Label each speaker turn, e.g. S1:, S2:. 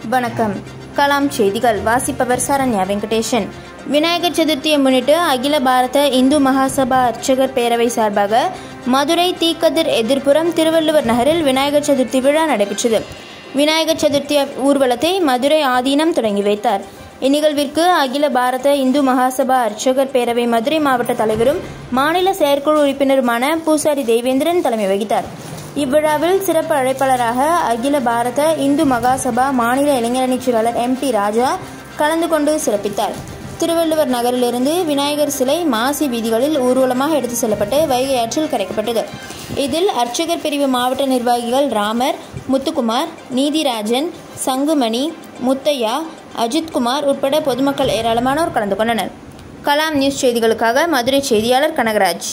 S1: வணக்கம் கலாம் செய்திகள் வாசிப்பவர் சரண்யா வெங்கடேஷன் விநாயகர் சதுர்த்தியை முன்னிட்டு அகில பாரத இந்து மகாசபா அர்ச்சகர் பேரவை சார்பாக மதுரை தீக்கதிர் எதிர்ப்புறம் திருவள்ளுவர் நகரில் விநாயகர் சதுர்த்தி விழா நடைபெற்றது விநாயகர் சதுர்த்தி ஊர்வலத்தை மதுரை ஆதீனம் தொடங்கி வைத்தார் இந்நிகழ்விற்கு அகில பாரத இந்து மகாசபா அர்ச்சகர் பேரவை மதுரை மாவட்ட தலைவரும் மாநில செயற்குழு உறுப்பினருமான பூசாரி தேவேந்திரன் தலைமை வகித்தார் இவ்விழாவில் சிறப்பு அழைப்பாளராக அகில பாரத இந்து மகாசபா மாநில இளைஞரணி செயலாளர் எம் டி ராஜா கலந்து கொண்டு சிறப்பித்தார் திருவள்ளுவர் நகரிலிருந்து விநாயகர் சிலை மாசி வீதிகளில் ஊர்வலமாக எடுத்து செல்லப்பட்டு வைகை ஆற்றில் கரைக்கப்பட்டது இதில் அர்ச்சகர் பிரிவு மாவட்ட நிர்வாகிகள் ராமர் முத்துக்குமார் நீதிராஜன் சங்குமணி முத்தையா அஜித்குமார் உட்பட பொதுமக்கள் ஏராளமானோர் கலந்து கொண்டனர் கலாம் நியூஸ் செய்திகளுக்காக மதுரை செய்தியாளர் கனகராஜ்